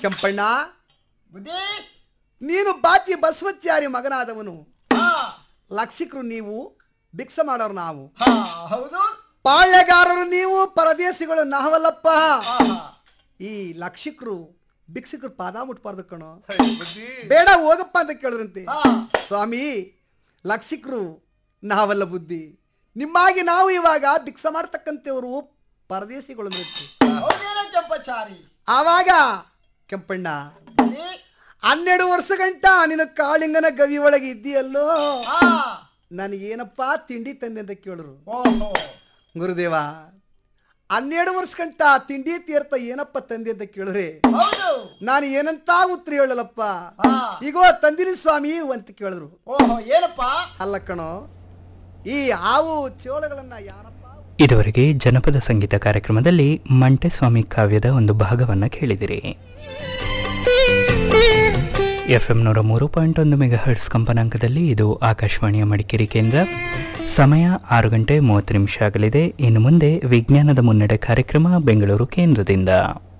ಕೆಂಪಣ್ಣ ಬುದ್ಧಿ ನೀನು ಬಾಚಿ ಬಸವಚಾರಿ ಮಗನಾದವನು ಹಾ ಲಕ್ಷಿಕರು ನೀವು ಭಿಕ್ಷ ಮಾಡೋರು ನಾವು ಹಾ ಹೌದು ಪಾಳ್ಯಗಾರರು ನೀವು ಪರದೇಶಿಗಳು ನಾವಲ್ಲಪ್ಪ ಹಾ ಈ ಲಕ್ಷಿಕರು ಭಿಕ್ಷಕರು ಪಾದ ಮುಟ್ಬಾರ್ದು ಕಣೋ ಹೇ, ಬುದ್ಧಿ ಬೇಡ ಹೋಗಪ್ಪ ಅಂತ ಕೇಳಿದ್ರಂತೆ ಹಾ ಸ್ವಾಮಿ ಲಕ್ಷಿಕರು ನಾವಲ್ಲ ಬುದ್ಧಿ ನಿಮ್ಮಾಗಿ ನಾವು ಇವಾಗ ಭಿಕ್ಷ ಮಾಡ್ತಕ್ಕಂಥವ್ರು ಪರದೇಶಿಗಳು ನೃತ್ಯ ಹೌದೇನೋ ಕೆಂಪಚಾರಿ ಆವಾಗ ಕೆಂಪಣ್ಣ ಬುದ್ಧಿ ಹನ್ನೆರಡು ವರ್ಷ ಗಂಟ ನಿನ್ನ ಕಾಳಿಂಗನ ಗವಿ ಒಳಗೆ ಇದ್ದೀಯಲ್ಲೋ ಹಾ ನನಗೇನಪ್ಪ ತಿಂಡಿ ತಂದೆ ಅಂತ ಕೇಳಿದ್ರು ಓಹೋ ಗುರುದೇವ ಹನ್ನೆರಡು ವರ್ಷ ಗಂಟ ತಿಂಡಿ ತೀರ್ಥ ಏನಪ್ಪ ತಂದೆ ಅಂತ ಕೇಳಿದ್ರೆ ಹೌದು ನಾನು ಏನಂತ ಉತ್ತರ ಹೇಳಲ್ಲಪ್ಪ ಹಾ ಈಗೋ ತಂದಿನಿ ಸ್ವಾಮಿ ಅಂತ ಕೇಳಿದ್ರು ಓಹೋ ಏನಪ್ಪ ಅಲ್ಲ ಕಣೋ ಈ ಹಾವು ಚೋಳಗಳನ್ನ ಯಾರಪ್ಪ ಇದುವರೆಗೆ ಜನಪದ ಸಂಗೀತ ಕಾರ್ಯಕ್ರಮದಲ್ಲಿ ಮಂಟೆಸ್ವಾಮಿ ಕಾವ್ಯದ ಒಂದು ಭಾಗವನ್ನು ಕೇಳಿದಿರಿ ಎಫ್ ಎಂ ನೂರ ಮೂರು ಪಾಯಿಂಟ್ ಒಂದು ಮೆಗಾ ಹರ್ಟ್ಸ್ ಕಂಪನಾಂಕದಲ್ಲಿ ಇದು ಆಕಾಶವಾಣಿಯ ಮಡಿಕೇರಿ ಕೇಂದ್ರ ಸಮಯ ಆರು ಗಂಟೆ ಮೂವತ್ತು ನಿಮಿಷ ಆಗಲಿದೆ ಇನ್ನು ಮುಂದೆ ವಿಜ್ಞಾನದ ಮುನ್ನಡೆ ಕಾರ್ಯಕ್ರಮ ಬೆಂಗಳೂರು ಕೇಂದ್ರದಿಂದ